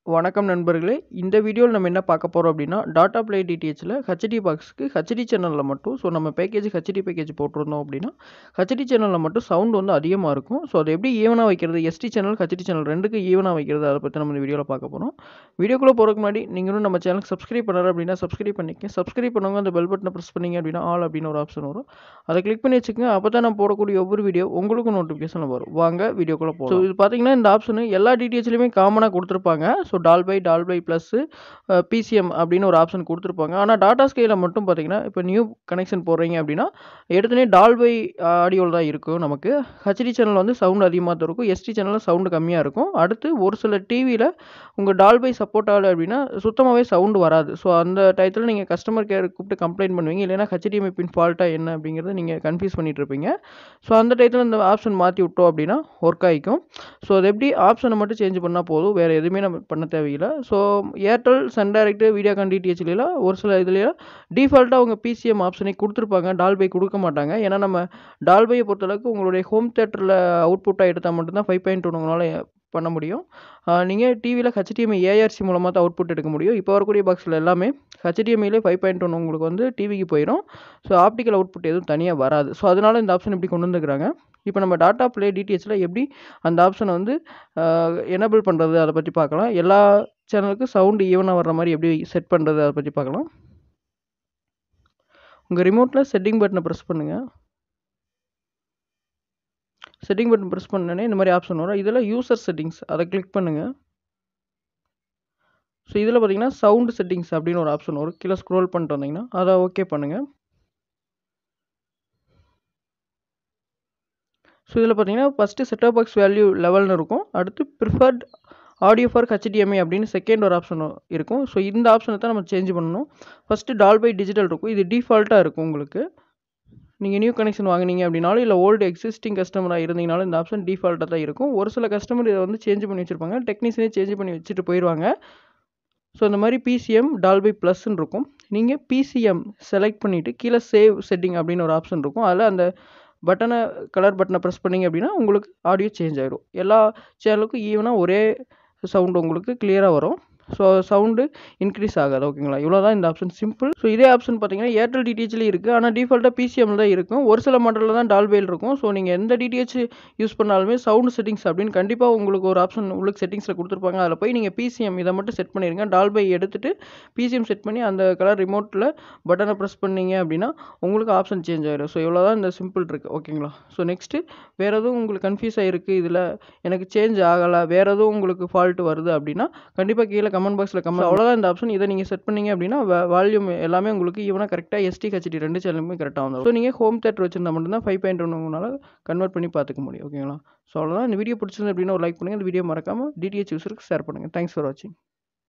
வணக்கம் நண்பர்களே இந்த வீடியோவில் நம்ம என்ன பார்க்க போகிறோம் அப்படின்னா டாட்டா ப்ளே டிடிஹெச்சில் ஹெச்டி பாக்ஸ்க்கு ஹெச்டி சேனலில் மட்டும் ஸோ நம்ம பேக்கேஜ் ஹெச்டி பேக்கேஜ் போட்டிருந்தோம் அப்படின்னா ஹெச்டி சேனலில் மட்டும் சவுண்ட் வந்து அதிகமாக இருக்கும் ஸோ அதை எப்படி ஈவனாக வைக்கிறது எஸ்டி சேனல் ஹெச்டி சேனல் ரெண்டுக்கு ஈவனாக வைக்கிறது அதை பற்றி நம்ம இந்த வீடியோவில் பார்க்க போகிறோம் வீடியோக்குள்ளே போகிறதுக்கு முன்னாடி நீங்களும் நம்ம சேனலுக்கு சப்ஸ்கிரைப் பண்ணாரு அப்படின்னா சப்ஸ்கிரைப் பண்ணிக்க சப்ஸ்கிரைப் பண்ணவங்க அந்த பெல் பட்டனை ப்ரெஸ் பண்ணீங்க அப்படின்னா ஆல் அப்படின்னு ஒரு ஆப்ஷன் வரும் அதை கிளிக் பண்ணி வச்சுக்கோங்க அப்போ தான் நான் போடக்கூடிய ஒவ்வொரு வீடியோ உங்களுக்கும் நோட்டிஃபிகேஷன் வரும் வாங்க வீடியோக்குள்ளே போகும் ஸோ இது பார்த்தீங்கன்னா இந்த ஆப்ஷன் எல்லா டிடிஹெச்லையுமே காமனாக கொடுத்துருப்பாங்க so Dolby Dolby plus PCM அப்படின்னு ஒரு ஆப்ஷன் கொடுத்துருப்பாங்க ஆனால் டாடா ஸ்கையில் மட்டும் பார்த்தீங்கன்னா இப்போ நியூ கனெக்ஷன் போடுறீங்க அப்படின்னா எடுத்துனே டால் பை ஆடியோவில் தான் இருக்கும் நமக்கு ஹெச்டி சேனல் வந்து சவுண்ட் அதிகமாக தான் இருக்கும் எஸ்டி சேனலில் சவுண்டு கம்மியாக இருக்கும் அடுத்து ஒரு சில டிவியில் உங்கள் டால் பை சப்போர்ட் ஆகலை அப்படின்னா சுத்தமாகவே சவுண்டு வராது ஸோ அந்த டயத்தில் நீங்கள் கஸ்டமர் கேர் கூப்பிட்டு கம்ப்ளைண்ட் பண்ணுவீங்க இல்லைன்னா ஹெச்டிஎம்ஐ பின் ஃபால்ட்டாக என்ன அப்படிங்கிறத நீங்கள் கன்ஃபியூஸ் பண்ணிட்டு இருப்பீங்க ஸோ அந்த டயத்தில் இந்த ஆப்ஷன் மாற்றி விட்டோம் அப்படின்னா ஒர்க் ஆகிக்கும் ஸோ அது எப்படி ஆப்ஷனை மட்டும் சேஞ்ச் பண்ணால் போதும் வேறு எதுவுமே நம்ம பண்ண தேவையில்லை so Airtel Sun Direct Videocon டிடிஹெச்லாம் ஒரு சில இதுலையும் டிஃபால்ட்டாக அவங்க பிசிஎம் ஆப்ஷனை கொடுத்துருப்பாங்க டால்பை கொடுக்க மாட்டாங்க ஏன்னா நம்ம டால்பையை பொறுத்தளவுக்கு உங்களுடைய ஹோம் தேட்டரில் அவுட்புட்டாக எடுத்தால் மட்டும்தான் ஃபைவ் பாயிண்ட் ஒன் உங்களால் பண்ண முடியும் நீங்கள் டிவியில் ஹெச்டிஎம்ஐ ஏஆர்சி மூலமாக தான் அவுட்புட் எடுக்க முடியும் இப்போ வரக்கூடிய பாக்ஸில் எல்லாமே ஹெச்டிஎம்ஐலே ஃபைவ் பாயிண்ட் ஒன் உங்களுக்கு வந்து டிவிக்கு போயிடும் ஸோ ஆப்டிக்கல் அவுட்புட் எதுவும் தனியாக வராது ஸோ அதனால் இந்த ஆப்ஷன் இப்படி கொண்டு வந்துருக்குறாங்க இப்போ நம்ம டாட்டா ப்ளே டிடிஹெச்சில் எப்படி அந்த ஆப்ஷனை வந்து எனபிள் பண்ணுறது அதை பற்றி பார்க்கலாம் எல்லா சேனலுக்கும் சவுண்டு ஈவனாக வர்ற மாதிரி எப்படி செட் பண்ணுறது அதை பற்றி பார்க்கலாம் உங்கள் ரிமோட்டில் செட்டிங் பட்டனை ப்ரெஸ் பண்ணுங்கள் செட்டிங் பட்டன் ப்ரெஸ் பண்ணோன்னே இந்த மாதிரி ஆப்ஷன் வரும் இதில் யூசர் செட்டிங்ஸ் அதை கிளிக் பண்ணுங்கள் ஸோ இதில் பார்த்தீங்கன்னா சவுண்டு செட்டிங்ஸ் அப்படின்னு ஒரு ஆப்ஷன் வரும் கீழே ஸ்க்ரோல் பண்ணிட்டு வந்தீங்கன்னா அதை ஓகே பண்ணுங்கள் ஸோ இதில் பார்த்தீங்கன்னா ஃபஸ்ட்டு செட்டப் பாக்ஸ் வேல்யூ லெவல்னு இருக்கும் அடுத்து ப்ரிஃபர்ட் ஆடியோ ஃபார் ஹெச்டிஎம்ஐ அப்படின்னு செகண்ட் ஒரு ஆப்ஷன் இருக்கும் ஸோ இந்த ஆப்ஷனை தான் நம்ம சேஞ்ச் பண்ணணும் ஃபஸ்ட்டு டால் பை டிஜிட்டல் இருக்கும் இது டிஃபால்ட்டாக இருக்கும் உங்களுக்கு நீங்கள் நியூ கனெக்ஷன் வாங்கினீங்க அப்படின்னாலும் இல்லை ஓல்டு எக்ஸிஸ்டிங் கஸ்டமராக இருந்தீங்கனாலும் இந்த ஆப்ஷன் டிஃபால்ட்டாக தான் இருக்கும் ஒரு சில கஸ்டமர் இதை வந்து சேஞ்ச் பண்ணி வச்சுருப்பாங்க டெக்னீஷியனே சேஞ்ச் பண்ணி வச்சுட்டு போயிடுவாங்க ஸோ இந்த மாதிரி பிசிஎம் டால்பை ப்ளஸ்ன்னு இருக்கும் நீங்கள் பிசிஎம் செலக்ட் பண்ணிவிட்டு கீழே சேவ் செட்டிங் அப்படின்னு ஒரு ஆப்ஷன் இருக்கும் அதில் அந்த பட்டனை கலர் பட்டனை ப்ரெஸ் பண்ணிங்க அப்படின்னா உங்களுக்கு ஆடியோ சேஞ்ச் ஆகிடும் எல்லா சேனலுக்கும் ஈவனாக ஒரே சவுண்டு உங்களுக்கு கிளியராக வரும் ஸோ சவுண்டு இன்க்ரீஸ் ஆகாது ஓகேங்களா இவ்வளோ தான் இந்த ஆப்ஷன் சிம்பிள் ஸோ இதே ஆப்ஷன் பார்த்தீங்கன்னா ஏர்டெல் டிடிஹெச்லேயும் இருக்குது ஆனால் டிஃபால்ட்டாக பிசிஎம்மில் தான் இருக்கும் ஒரு சில மாடலில் தான் டால்பைல் இருக்கும் ஸோ நீங்கள் எந்த டிடிஹெச் யூஸ் பண்ணாலுமே சவுண்ட் செட்டிங்ஸ் அப்படின்னு கண்டிப்பாக உங்களுக்கு ஒரு ஆப்ஷன் உங்களுக்கு செட்டிங்ஸில் கொடுத்துருப்பாங்க அதில் போய் நீங்கள் பிசிஎம் இதை மட்டும் செட் பண்ணிடுங்க டால்பை எடுத்துகிட்டு பிசிஎம் செட் பண்ணி அந்த கலர் ரிமோட்டில் பட்டனை ப்ரெஸ் பண்ணீங்க அப்படின்னா உங்களுக்கு ஆப்ஷன் சேஞ்ச் ஆகிடும் ஸோ இவ்வளோ தான் இந்த சிம்பிள் இருக்குது ஓகேங்களா ஸோ நெக்ஸ்ட்டு வேறு எதுவும் உங்களுக்கு கன்ஃபியூஸ் ஆகிருக்கு இதில் எனக்கு சேஞ்ச் ஆகலை வேறு எதுவும் உங்களுக்கு ஃபால்ட் வருது அப்படின்னா கண்டிப்பாக கீழே கமெண்ட் பாக்ஸில் கமெண்ட் அவ்வளோதான் இந்த ஆப்ஷன் இதை நீங்கள் செட் பண்ணீங்க அப்படின்னா வால்யூம் எல்லாமே உங்களுக்கு ஈவனாக கரெக்டாக எஸ்டி ஹெச்டி ரெண்டு சேனலுமே கரெக்டாக வந்துடும் ஸோ நீங்கள் ஹோம் தேட்டர் வச்சிருந்தா மட்டும்தான் ஃபைவ் பாயிண்ட் ஒன்றுனால கன்வெர்ட் பண்ணி பார்த்துக்க முடியும் ஓகேங்களா ஸோ அவ்வளோதான் இந்த வீடியோ பிடிச்சிருந்து அப்படின்னா ஒரு லைக் பண்ணுங்கள் இந்த வீடியோ மறக்காமல் டிடிஹெச் யூஸருக்கு ஷேர் பண்ணுங்கள் தேங்க்ஸ் ஃபார் வாட்சிங்